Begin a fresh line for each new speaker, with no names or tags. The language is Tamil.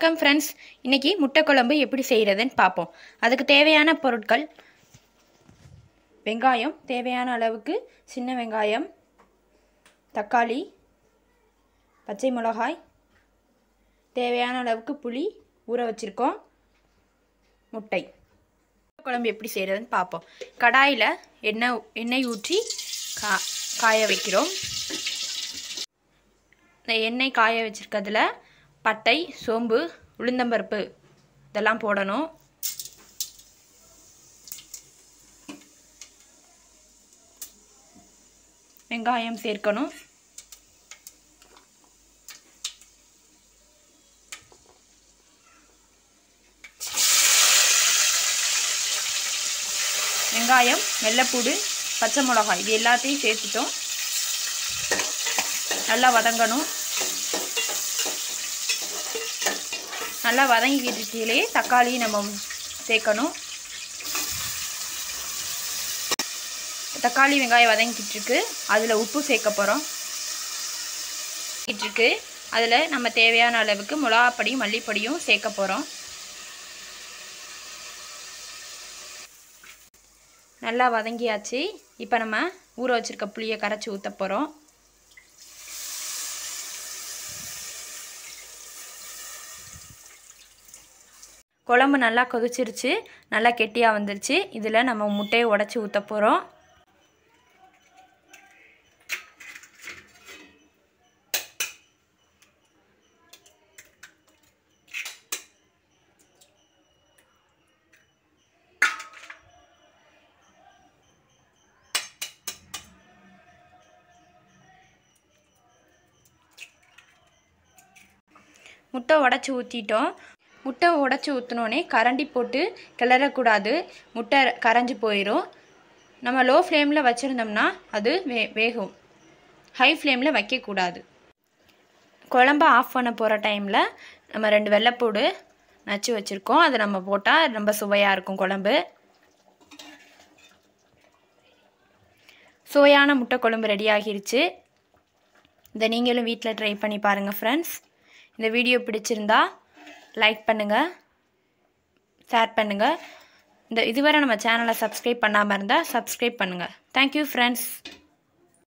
வணக்கம் ஃப்ரெண்ட்ஸ் இன்றைக்கி முட்டை குழம்பு எப்படி செய்கிறதுன்னு பார்ப்போம் அதுக்கு தேவையான பொருட்கள் வெங்காயம் தேவையான அளவுக்கு சின்ன வெங்காயம் தக்காளி பச்சை மிளகாய் தேவையான அளவுக்கு புளி ஊற வச்சுருக்கோம் முட்டை குழம்பு எப்படி செய்கிறதுன்னு பார்ப்போம் கடாயில் எண்ணெய் எண்ணெய் ஊற்றி கா காய வைக்கிறோம் இந்த எண்ணெய் காய வச்சுருக்கிறதுல பட்டை சோம்பு உளுந்தம்பருப்பு இதெல்லாம் போடணும் வெங்காயம் சேர்க்கணும் வெங்காயம் வெள்ளைப்பூடு பச்சை மிளகாய் இது எல்லாத்தையும் சேர்த்துட்டோம் நல்லா வதங்கணும் நல்லா வதங்கிக்கிட்டே தக்காளி நம்ம சேர்க்கணும் தக்காளி வெங்காயம் வதங்கிட்டு இருக்கு அதில் உப்பு சேர்க்க போகிறோம் இருக்கு அதில் நம்ம தேவையான அளவுக்கு மிளகாப்படியும் மல்லிப்பொடியும் சேர்க்க போகிறோம் நல்லா வதங்கியாச்சு இப்போ நம்ம ஊற வச்சுருக்க புளியை கரைச்சி ஊற்ற போகிறோம் குழம்பு நல்லா கொதிச்சிருச்சு நல்லா கெட்டியாக வந்துருச்சு இதில் நம்ம முட்டையை உடச்சி ஊற்ற போகிறோம் முட்டை உடச்சி ஊற்றிட்டோம் முட்டை உடச்சி ஊற்றினோடனே கரண்டி போட்டு கிளறக்கூடாது முட்டை கரைஞ்சி போயிடும் நம்ம லோ ஃப்ளேமில் வச்சுருந்தோம்னா அது வே வேகும் ஹை ஃப்ளேமில் வைக்கக்கூடாது குழம்ப ஆஃப் பண்ண போகிற டைமில் நம்ம ரெண்டு வெள்ளைப்பூடு நச்சு வச்சுருக்கோம் அதை நம்ம போட்டால் ரொம்ப சுவையாக இருக்கும் குழம்பு சுவையான முட்டை குழம்பு ரெடி ஆகிருச்சு இதை நீங்களும் வீட்டில் ட்ரை பண்ணி பாருங்கள் ஃப்ரெண்ட்ஸ் இந்த வீடியோ பிடிச்சிருந்தா லைக் பண்ணுங்கள் ஷேர் பண்ணுங்கள் இந்த இதுவரை நம்ம சேனலை சப்ஸ்கிரைப் பண்ணாமல் இருந்தால் சப்ஸ்கிரைப் பண்ணுங்கள் தேங்க்யூ ஃப்ரெண்ட்ஸ்